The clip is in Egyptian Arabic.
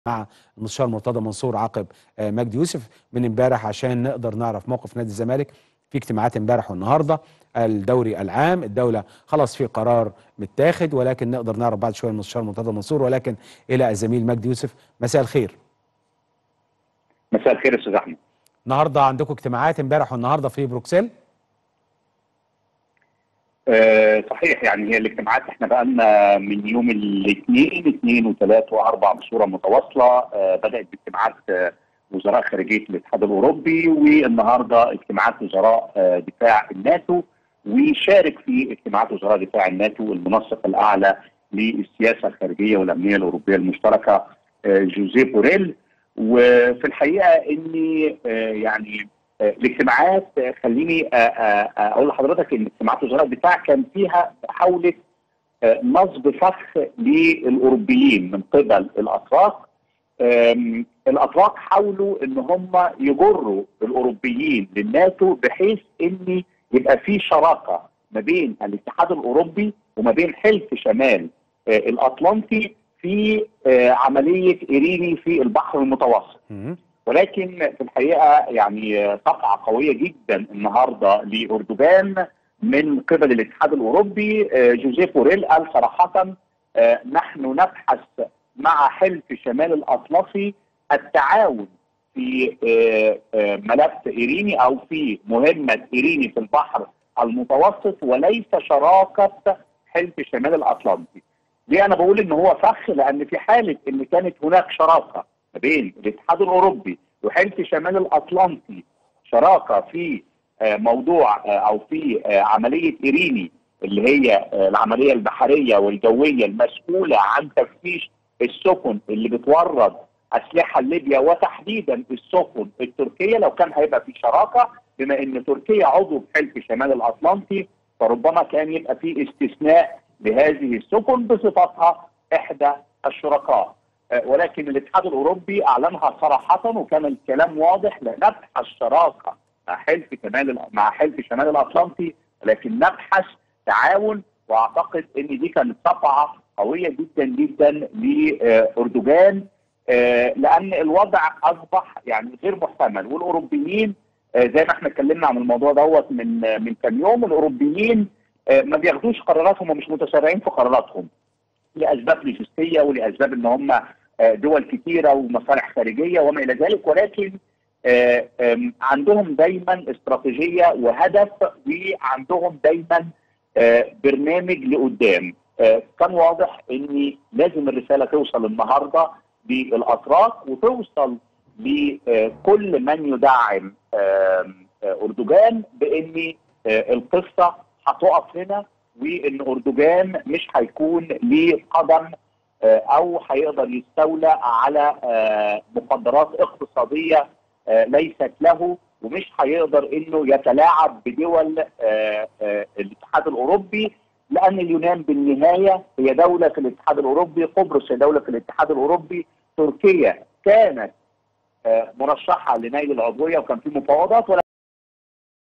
مع المستشار مرتضى منصور عقب مجدي يوسف من امبارح عشان نقدر نعرف موقف نادي الزمالك في اجتماعات امبارح والنهارده الدوري العام الدوله خلاص في قرار متاخد ولكن نقدر نعرف بعد شويه المستشار مرتضى منصور ولكن الى الزميل مجدي يوسف مساء الخير مساء الخير يا استاذ احمد النهارده عندكم اجتماعات امبارح والنهارده في بروكسل آه صحيح يعني هي الاجتماعات احنا بقى لنا من يوم الاثنين اثنين وثلاث واربع بصوره متواصله آه بدات باجتماعات آه وزراء خارجيه الاتحاد الاوروبي والنهارده اجتماعات وزراء آه دفاع الناتو وشارك في اجتماعات وزراء دفاع الناتو المنسق الاعلى للسياسه الخارجيه والامنيه الاوروبيه المشتركه آه جوزيف بوريل وفي الحقيقه اني آه يعني الاجتماعات خليني اقول لحضرتك ان اجتماعات وزراء الدفاع كان فيها محاوله نصب فخ للاوروبيين من قبل الاتراك الاتراك حاولوا ان هم يجروا الاوروبيين للناتو بحيث ان يبقى في شراكه ما بين الاتحاد الاوروبي وما بين حلف شمال الاطلنطي في عمليه ايريني في البحر المتوسط. ولكن في الحقيقه يعني طفعه قويه جدا النهارده لاردوغان من قبل الاتحاد الاوروبي جوزيف بوريل قال صراحه نحن نبحث مع حلف شمال الاطلسي التعاون في ملف ايريني او في مهمه ايريني في البحر المتوسط وليس شراكه حلف شمال الاطلنطي. ليه انا بقول ان هو فخ لان في حاله ان كانت هناك شراكه ما بين الاتحاد الاوروبي وحلف شمال الاطلنطي شراكه في موضوع او في عمليه ايريني اللي هي العمليه البحريه والجويه المسؤوله عن تفتيش السفن اللي بتورد اسلحه ليبيا وتحديدا السفن التركيه لو كان هيبقى في شراكه بما ان تركيا عضو في حلف شمال الاطلنطي فربما كان يبقى في استثناء لهذه السفن بصفتها احدى الشركاء ولكن الاتحاد الاوروبي اعلنها صراحه وكان الكلام واضح لا نبحث شراكه مع حلف شمال مع حلف شمال الاطلنطي لكن نبحث تعاون واعتقد ان دي كانت صفعه قويه جدا جدا لاردوغان لان الوضع اصبح يعني غير محتمل والاوروبيين زي ما احنا اتكلمنا عن الموضوع دوت من من كام يوم الاوروبيين ما بياخدوش قراراتهم ومش متسارعين في قراراتهم لاسباب لوجستيه ولاسباب ان هم دول كثيره ومصالح خارجيه وما الى ذلك ولكن عندهم دايما استراتيجيه وهدف وعندهم دايما برنامج لقدام كان واضح ان لازم الرساله توصل النهارده للاتراك وتوصل لكل من يدعم اردوغان بان القصه هتقف هنا وان اردوغان مش هيكون ليه قدم او هيقدر يستولى على مقدرات اقتصاديه ليست له ومش هيقدر انه يتلاعب بدول الاتحاد الاوروبي لان اليونان بالنهايه هي دوله في الاتحاد الاوروبي، قبرص هي دوله في الاتحاد الاوروبي، تركيا كانت مرشحه لنيل العضويه وكان في مفاوضات ولكن